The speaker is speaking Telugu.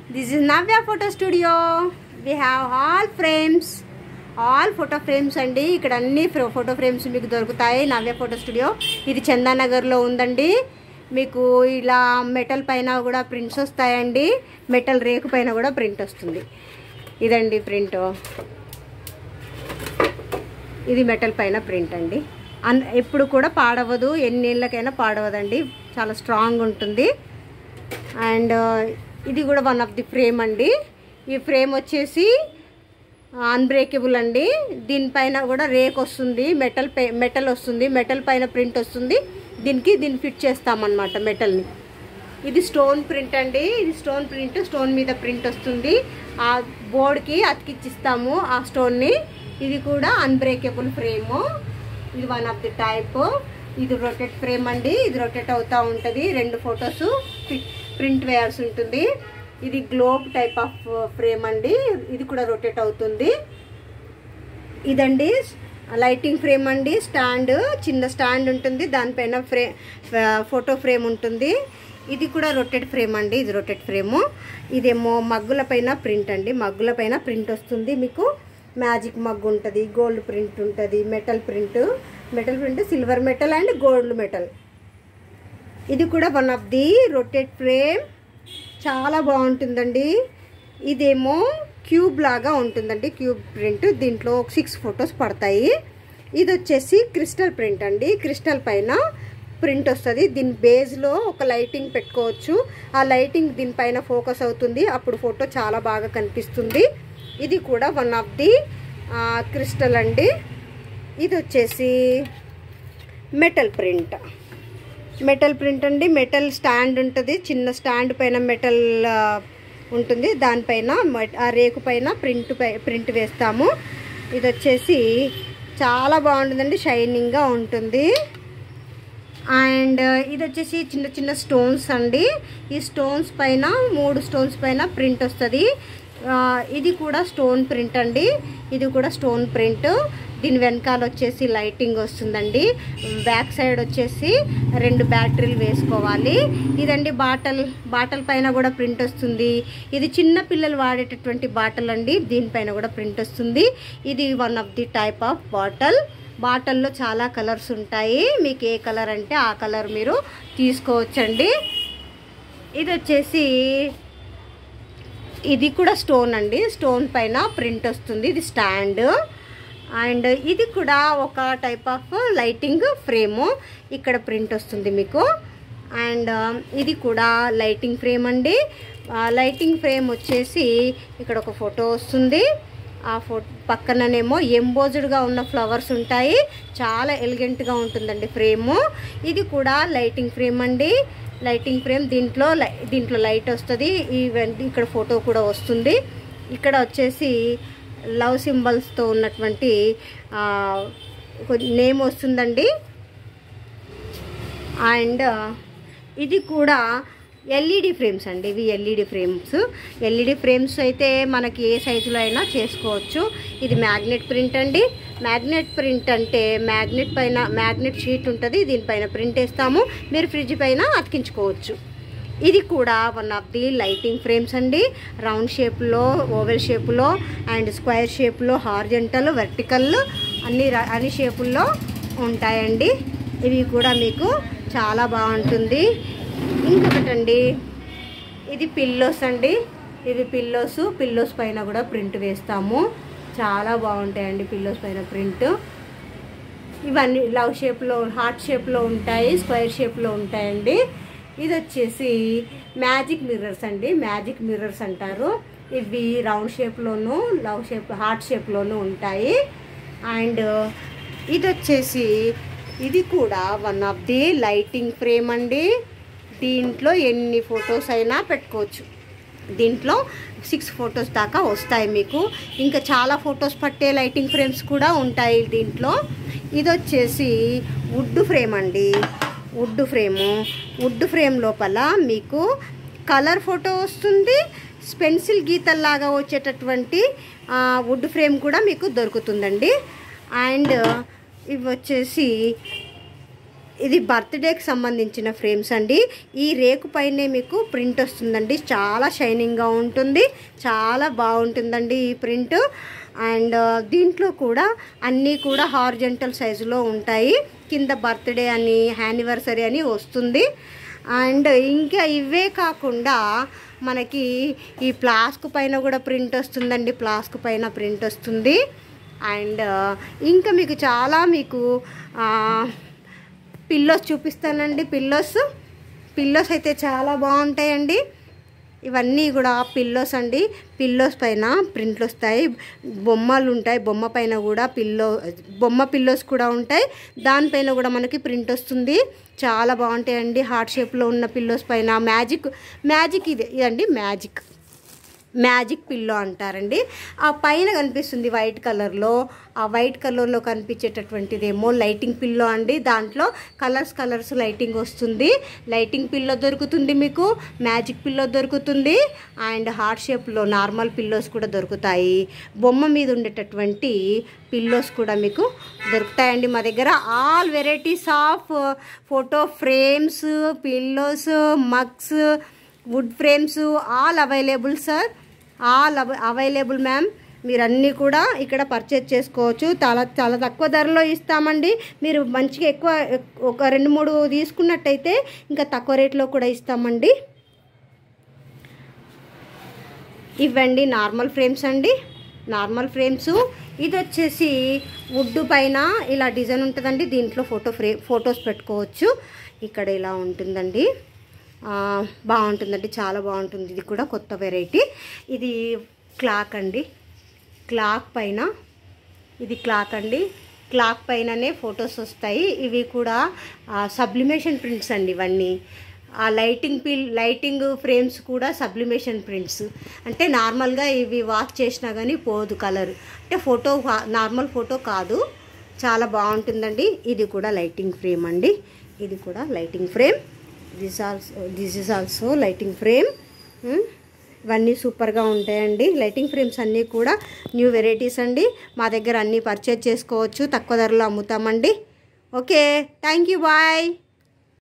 This is Navya Photo Studio. We have all frames. All photo frames అండి ఇక్కడ అన్ని ఫోటో ఫ్రేమ్స్ మీకు దొరుకుతాయి నవ్య ఫోటో స్టూడియో ఇది చందానగర్లో ఉందండి మీకు ఇలా మెటల్ పైన కూడా ప్రింట్స్ వస్తాయండి మెటల్ రేకు పైన కూడా ప్రింట్ వస్తుంది ఇదండి ప్రింట్ ఇది మెటల్ పైన ప్రింట్ అండి అన్ ఎప్పుడు కూడా పాడవదు ఎన్నేళ్ళకైనా పాడవదండి చాలా స్ట్రాంగ్ ఉంటుంది అండ్ ఇది కూడా వన్ ఆఫ్ ది ఫ్రేమ్ అండి ఈ ఫ్రేమ్ వచ్చేసి అన్బ్రేకబుల్ అండి దీనిపైన కూడా రేక్ వస్తుంది మెటల్ పై మెటల్ వస్తుంది మెటల్ పైన ప్రింట్ వస్తుంది దీనికి దీన్ని ఫిట్ చేస్తామన్నమాట మెటల్ని ఇది స్టోన్ ప్రింట్ అండి ఇది స్టోన్ ప్రింట్ స్టోన్ మీద ప్రింట్ వస్తుంది ఆ బోర్డ్కి అతికిచ్చిస్తాము ఆ స్టోన్ని ఇది కూడా అన్బ్రేకబుల్ ఫ్రేము ఇది వన్ ఆఫ్ ది టైప్ ఇది రొటేట్ ఫ్రేమ్ అండి ఇది రొటేట్ అవుతూ ఉంటుంది రెండు ఫొటోస్ ప్రింట్ వేయాల్సి ఉంటుంది ఇది గ్లోబ్ టైప్ ఆఫ్ ఫ్రేమ్ అండి ఇది కూడా రొటేట్ అవుతుంది ఇదండి లైటింగ్ ఫ్రేమ్ అండి స్టాండ్ చిన్న స్టాండ్ ఉంటుంది దానిపైన ఫ్రే ఫోటో ఫ్రేమ్ ఉంటుంది ఇది కూడా రొటేట్ ఫ్రేమ్ అండి ఇది రొటేట్ ఫ్రేము ఇదేమో మగ్గుల పైన ప్రింట్ అండి మగ్గుల పైన ప్రింట్ వస్తుంది మీకు మ్యాజిక్ మగ్గు ఉంటుంది గోల్డ్ ప్రింట్ ఉంటుంది metal print metal print silver metal and gold metal ఇది కూడా one of the rotate frame చాలా బాగుంటుందండి ఇదేమో క్యూబ్ లాగా ఉంటుందండి క్యూబ్ ప్రింట్ దీంట్లో సిక్స్ ఫొటోస్ పడతాయి ఇది వచ్చేసి క్రిస్టల్ ప్రింట్ అండి క్రిస్టల్ పైన ప్రింట్ వస్తుంది దీని బేస్లో ఒక లైటింగ్ పెట్టుకోవచ్చు ఆ లైటింగ్ దీనిపైన ఫోకస్ అవుతుంది అప్పుడు ఫోటో చాలా బాగా కనిపిస్తుంది ఇది కూడా వన్ ఆఫ్ ది క్రిస్టల్ అండి ఇది వచ్చేసి మెటల్ ప్రింట్ మెటల్ ప్రింట్ అండి మెటల్ స్టాండ్ ఉంటుంది చిన్న స్టాండ్ పైన మెటల్ ఉంటుంది దానిపైన ఆ రేకు పైన ప్రింట్ ప్రింట్ వేస్తాము ఇది వచ్చేసి చాలా బాగుంటుందండి షైనింగ్గా ఉంటుంది అండ్ ఇది వచ్చేసి చిన్న చిన్న స్టోన్స్ అండి ఈ స్టోన్స్ పైన మూడు స్టోన్స్ పైన ప్రింట్ వస్తుంది ఇది కూడా స్టోన్ ప్రింట్ అండి ఇది కూడా స్టోన్ ప్రింట్ దీని వెనకాల వచ్చేసి లైటింగ్ వస్తుందండి బ్యాక్ సైడ్ వచ్చేసి రెండు బ్యాటరీలు వేసుకోవాలి ఇదండి బాటల్ బాటల్ పైన కూడా ప్రింట్ వస్తుంది ఇది చిన్న పిల్లలు వాడేటటువంటి బాటల్ అండి దీనిపైన కూడా ప్రింట్ వస్తుంది ఇది one of the type of bottle బాటల్లో చాలా కలర్స్ ఉంటాయి మీకు ఏ కలర్ అంటే ఆ కలర్ మీరు తీసుకోవచ్చండి ఇది వచ్చేసి ఇది కూడా స్టోన్ అండి స్టోన్ పైన ప్రింట్ వస్తుంది ఇది స్టాండ్ అండ్ ఇది కూడా ఒక టైప్ ఆఫ్ లైటింగ్ ఫ్రేము ఇక్కడ ప్రింట్ వస్తుంది మీకు అండ్ ఇది కూడా లైటింగ్ ఫ్రేమ్ అండి లైటింగ్ ఫ్రేమ్ వచ్చేసి ఇక్కడ ఒక ఫోటో వస్తుంది ఆ ఫోటో పక్కననేమో ఎంబోజ్డ్గా ఉన్న ఫ్లవర్స్ ఉంటాయి చాలా ఎలిగెంట్గా ఉంటుందండి ఫ్రేము ఇది కూడా లైటింగ్ ఫ్రేమ్ అండి లైటింగ్ ఫ్రేమ్ దీంట్లో దీంట్లో లైట్ వస్తుంది ఈవెంట్ ఇక్కడ ఫోటో కూడా వస్తుంది ఇక్కడ వచ్చేసి లవ్ సింబల్స్తో ఉన్నటువంటి నేమ్ వస్తుందండి అండ్ ఇది కూడా ఎల్ఈడి ఫ్రేమ్స్ అండి ఇవి ఎల్ఈడి ఫ్రేమ్స్ ఎల్ఈడి ఫ్రేమ్స్ అయితే మనకి ఏ సైజులో అయినా చేసుకోవచ్చు ఇది మ్యాగ్నెట్ ప్రింట్ అండి మ్యాగ్నెట్ ప్రింట్ అంటే మ్యాగ్నెట్ పైన మ్యాగ్నెట్ షీట్ ఉంటుంది దీనిపైన ప్రింట్ వేస్తాము మీరు ఫ్రిడ్జ్ పైన అతికించుకోవచ్చు ఇది కూడా one of the lighting frames అండి రౌండ్ షేప్లో ఓవెల్ షేప్లో అండ్ స్క్వేర్ షేప్లో హార్జెంటల్ వర్టికల్ అన్ని అన్ని షేపుల్లో ఉంటాయండి ఇవి కూడా మీకు చాలా బాగుంటుంది ఇంకొకటండి ఇది పిల్లోస్ అండి ఇది పిల్లోస్ పిల్లోస్ పైన కూడా ప్రింట్ వేస్తాము చాలా బాగుంటాయండి పిల్లోస్ పైన ప్రింట్ ఇవన్నీ లవ్ షేప్లో హార్ట్ షేప్లో ఉంటాయి స్క్వేర్ షేప్లో ఉంటాయండి ఇది వచ్చేసి మ్యాజిక్ మిర్రర్స్ అండి మ్యాజిక్ మిర్రర్స్ అంటారు ఇవి రౌండ్ షేప్లోను లవ్ షేప్ హార్ట్ షేప్లోను ఉంటాయి అండ్ ఇది వచ్చేసి ఇది కూడా one of the lighting frame అండి దీంట్లో ఎన్ని ఫొటోస్ అయినా పెట్టుకోవచ్చు దీంట్లో సిక్స్ ఫొటోస్ దాకా వస్తాయి మీకు ఇంకా చాలా ఫొటోస్ పట్టే లైటింగ్ ఫ్రేమ్స్ కూడా ఉంటాయి దీంట్లో ఇది వచ్చేసి వుడ్ ఫ్రేమ్ అండి వుడ్ ఫ్రేము వుడ్ ఫ్రేమ్ లోపల మీకు కలర్ ఫోటో వస్తుంది పెన్సిల్ గీతల్లాగా వచ్చేటటువంటి వుడ్ ఫ్రేమ్ కూడా మీకు దొరుకుతుందండి అండ్ ఇవి వచ్చేసి ఇది బర్త్డేకి సంబంధించిన ఫ్రేమ్స్ అండి ఈ రేకు పైనే మీకు ప్రింట్ వస్తుందండి చాలా షైనింగ్గా ఉంటుంది చాలా బాగుంటుందండి ఈ ప్రింట్ అండ్ దీంట్లో కూడా అన్నీ కూడా హార్జెంటల్ సైజులో ఉంటాయి కింద బర్త్డే అని యానివర్సరీ అని వస్తుంది అండ్ ఇంకా ఇవే కాకుండా మనకి ఈ ప్లాస్క్ పైన కూడా ప్రింట్ వస్తుందండి ప్లాస్క్ పైన ప్రింట్ వస్తుంది అండ్ ఇంకా మీకు చాలా మీకు పిల్లోస్ చూపిస్తానండి పిల్లోస్ పిల్లోస్ అయితే చాలా బాగుంటాయండి ఇవన్నీ కూడా పిల్లోస్ అండి పిల్లోస్ పైన ప్రింట్లు వస్తాయి బొమ్మలు ఉంటాయి బొమ్మ పైన కూడా పిల్లో బొమ్మ పిల్లోస్ కూడా ఉంటాయి దానిపైన కూడా మనకి ప్రింట్ వస్తుంది చాలా బాగుంటాయండి హార్ట్ షేప్లో ఉన్న పిల్లోస్ పైన మ్యాజిక్ మ్యాజిక్ ఇది ఇదండి మ్యాజిక్ మ్యాజిక్ పిల్లో అంటారండి ఆ పైన కనిపిస్తుంది వైట్ కలర్లో ఆ వైట్ కలర్లో కనిపించేటటువంటిదేమో లైటింగ్ పిల్లో అండి దాంట్లో కలర్స్ కలర్స్ లైటింగ్ వస్తుంది లైటింగ్ పిల్లో దొరుకుతుంది మీకు మ్యాజిక్ పిల్లో దొరుకుతుంది అండ్ హార్ట్ షేప్లో నార్మల్ పిల్లోస్ కూడా దొరుకుతాయి బొమ్మ మీద ఉండేటటువంటి పిల్లోస్ కూడా మీకు దొరుకుతాయండి మా దగ్గర all varieties of photo frames pillows mugs wood frames all available sir all available ma'am మీరు అన్నీ కూడా ఇక్కడ పర్చేజ్ చేసుకోవచ్చు చాలా చాలా తక్కువ ధరలో ఇస్తామండి మీరు మంచిగా ఎక్కువ ఒక రెండు మూడు తీసుకున్నట్టయితే ఇంకా తక్కువ రేట్లో కూడా ఇస్తామండి ఇవ్వండి నార్మల్ ఫ్రేమ్స్ అండి నార్మల్ ఫ్రేమ్స్ ఇది వచ్చేసి వుడ్ పైన ఇలా డిజైన్ ఉంటుందండి దీంట్లో ఫోటో ఫ్రే ఫొటోస్ పెట్టుకోవచ్చు ఇక్కడ ఇలా ఉంటుందండి ఆ, బాగుంటుందండి చాలా బాగుంటుంది ఇది కూడా కొత్త వెరైటీ ఇది క్లాక్ అండి క్లాక్ పైన ఇది క్లాక్ అండి క్లాక్ పైననే ఫొటోస్ వస్తాయి ఇవి కూడా సబ్లిమేషన్ ప్రింట్స్ అండి ఇవన్నీ ఆ లైటింగ్ పిల్ లైటింగ్ ఫ్రేమ్స్ కూడా సబ్లిమేషన్ ప్రింట్స్ అంటే నార్మల్గా ఇవి వాష్ చేసినా కానీ పోదు కలర్ అంటే ఫోటో నార్మల్ ఫోటో కాదు చాలా బాగుంటుందండి ఇది కూడా లైటింగ్ ఫ్రేమ్ అండి ఇది కూడా lighting frame this also this is also lighting frame ఇవన్నీ సూపర్గా ఉంటాయండి లైటింగ్ ఫ్రేమ్స్ అన్నీ కూడా న్యూ వెరైటీస్ అండి మా దగ్గర అన్నీ పర్చేజ్ చేసుకోవచ్చు తక్కువ ధరలో అమ్ముతామండి ఓకే థ్యాంక్ యూ బాయ్